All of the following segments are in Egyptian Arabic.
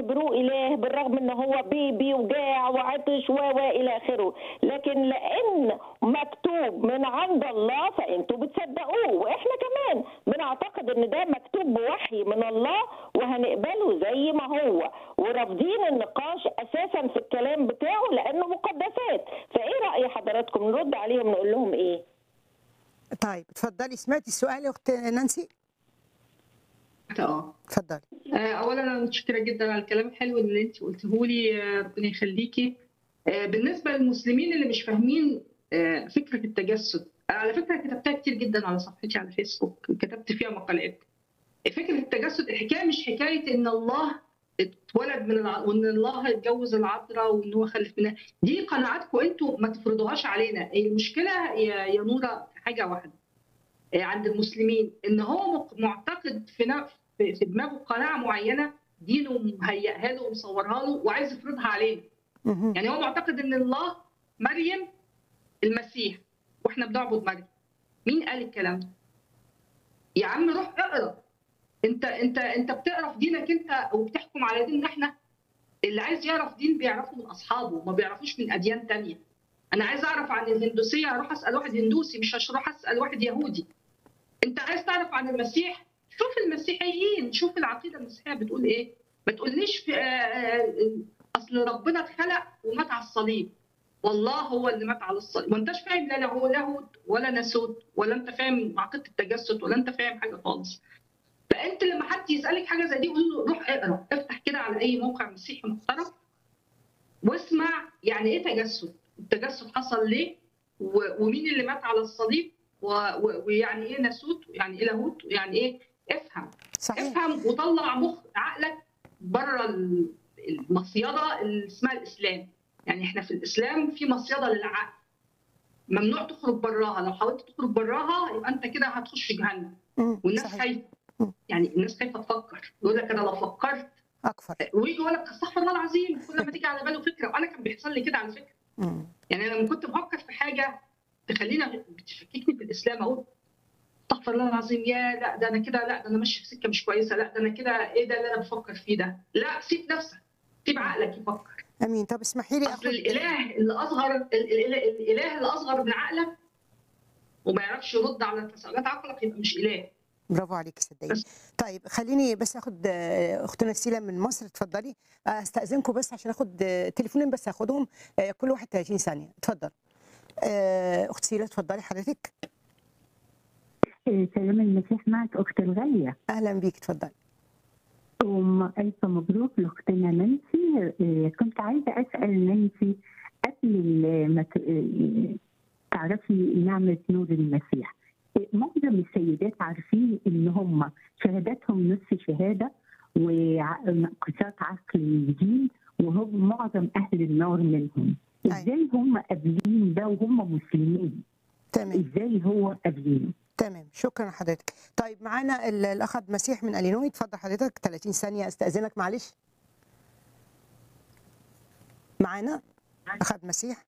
بيعتبروه اله بالرغم ان هو بيبي وجاع وعطش و و الى اخره لكن لان مكتوب من عند الله فانتوا بتصدقوه واحنا كمان بنعتقد ان ده مكتوب بوحي من الله وهنقبله زي ما هو ورافضين النقاش اساسا في الكلام بتاعه لانه مقدسات فايه راي حضراتكم نرد عليهم نقول لهم ايه طيب اتفضلي سمعتي السؤال يا اخت نانسي اه اتفضلي آه، اولا انا متشكره جدا على الكلام الحلو اللي انت قلته لي آه، ربنا يخليكي آه، بالنسبه للمسلمين اللي مش فاهمين آه، فكره التجسد على فكره كتبتها كتير جدا على صفحتي على فيسبوك كتبت فيها مقالات فكره التجسد الحكايه مش حكايه ان الله اتولد من الع... وان الله اتجوز العذراء وان هو خلف منها دي قناعاتكم انتوا ما تفرضوهاش علينا المشكله يا يا نوره في حاجه واحده آه، عند المسلمين ان هو مق- معتقد في نا- في في دماغه قناعه معينه دينه مهيئها له ومصورها له وعايز يفرضها علينا مهم. يعني هو معتقد ان الله مريم المسيح واحنا بنعبد مريم مين قال الكلام ده يا عم روح اقرا انت انت انت بتقرا في دينك انت وبتحكم على ديننا احنا اللي عايز يعرف دين بيعرفه من اصحابه ما بيعرفوش من اديان تانية انا عايز اعرف عن الهندوسيه هروح اسال واحد هندوسي مش هروح اسال واحد يهودي انت عايز تعرف عن المسيح شوف المسيحيين شوف العقيده المسيحيه بتقول ايه ما تقوليش في آه، آه، اصل ربنا اتخلق ومات على الصليب والله هو اللي مات على الصليب ما انتش فاهم لا هو لاهوت ولا ناسوت ولا انت فاهم عقيده التجسد ولا انت فاهم حاجه خالص فانت لما حد يسالك حاجه زي دي قول له روح اقرا افتح كده على اي موقع مسيحي محترم واسمع يعني ايه تجسد التجسد حصل ليه و- ومين اللي مات على الصليب و- و- ويعني ايه ناسوت يعني ايه لاهوت يعني ايه افهم صحيح افهم وطلع مخ عقلك بره ال- المصيده اللي اسمها الاسلام يعني احنا في الاسلام في مصيده للعقل ممنوع تخرج براها لو حاولت تخرج براها يبقى انت كده هتخش جهنم مم. والناس صحيح خايفه مم. يعني الناس خايفه تفكر يقول لك انا لو فكرت اكفر ويجي يقول لك استغفر الله العظيم كل ما تيجي على باله فكره وانا كان بيحصل لي كده على فكره مم. يعني انا لما كنت بفكر في حاجه تخليني بتشككني في الاسلام اقول استغفر الله العظيم يا لا ده انا كده لا ده انا ماشي في سكه مش كويسه لا ده انا كده ايه ده اللي انا بفكر فيه ده لا سيب نفسك سيب عقلك يفكر امين طب اسمحي لي اصل اخد الاله اللي اصغر ال- ال- الاله اللي اصغر من عقلك وما يعرفش يرد على تساؤلات عقلك يبقى مش اله برافو عليك صدقيني بس. طيب خليني بس اخد آه، اختنا سيلا من مصر اتفضلي آه، استاذنكم بس عشان اخد آه، تليفونين بس هاخدهم آه، كل واحد 30 ثانيه اتفضل آه، اخت سيلا اتفضلي حضرتك سلام المسيح معك أختي الغالية اهلا بيك اتفضلي وم ألف مبروك لأختنا نانسي إيه، كنت عايزة أسأل نانسي قبل ما ت- إيه، تعرفي نعمة نور المسيح إيه، معظم السيدات عارفين إن هم شهاداتهم نصف شهادة ونقصات عقل الدين وهم معظم أهل النار منهم أيوة. إزاي هم قابلين ده وهم مسلمين تمام إزاي هو قابلينه تمام شكرا حضرتك طيب معانا ال- الاخ عبد المسيح من الينوي اتفضل حضرتك 30 ثانيه استاذنك معلش معانا اخ عبد المسيح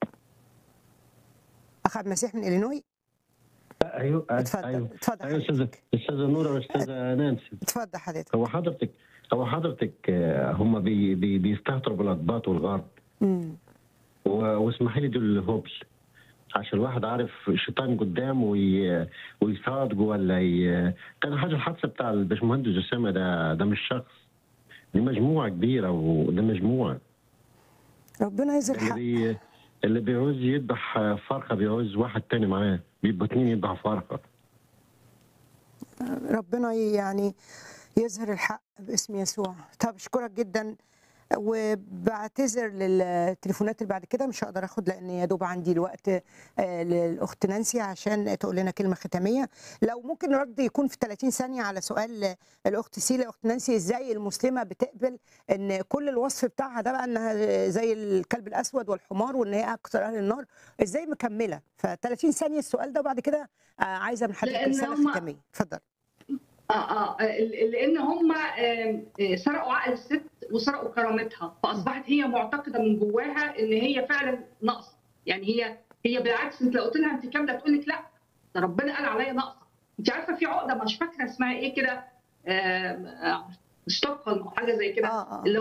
اخ عبد المسيح من الينوي ايوه اتفضل ايوه اتفضل ايوه استاذه حضرتك استاذه نوره واستاذه نانسي اتفضل حضرتك هو حضرتك هو حضرتك آه، هم بي بي بيستهتروا بالاطباط والغرب امم و- واسمحي لي دول الهبل عشان الواحد عارف الشيطان قدامه وي- ويصادقه ولا ي... كان حاجه الحادثه بتاع الباشمهندس اسامه ده ده مش شخص دي مجموعه كبيره وده مجموعه ربنا يزر اللي الحق بي... اللي بيعوز يذبح فرخه بيعوز واحد تاني معاه بيبقوا اتنين يذبحوا فرخه ربنا يعني يظهر الحق باسم يسوع طب اشكرك جدا وبعتذر للتليفونات اللي بعد كده مش هقدر اخد لان يا دوب عندي الوقت آه، للاخت نانسي عشان تقول لنا كلمه ختاميه لو ممكن رد يكون في 30 ثانيه على سؤال الاخت سيلا الاخت نانسي ازاي المسلمه بتقبل ان كل الوصف بتاعها ده بقى انها زي الكلب الاسود والحمار وان هي اكثر اهل النار ازاي مكمله ف 30 ثانيه السؤال ده وبعد كده آه، عايزه من حضرتك لأن رساله هم- ختاميه اتفضل اه اه ال- لان هم آم، آه، سرقوا عقل الست وسرقوا كرامتها فاصبحت هي معتقده من جواها ان هي فعلا ناقصه يعني هي هي بالعكس انت لو قلت لها انت كامله تقول لك لا ده ربنا قال عليا ناقصه انت عارفه في عقده مش فاكره اسمها ايه كده آم، آه، ستوكهولم او حاجه زي كده اه اه اللي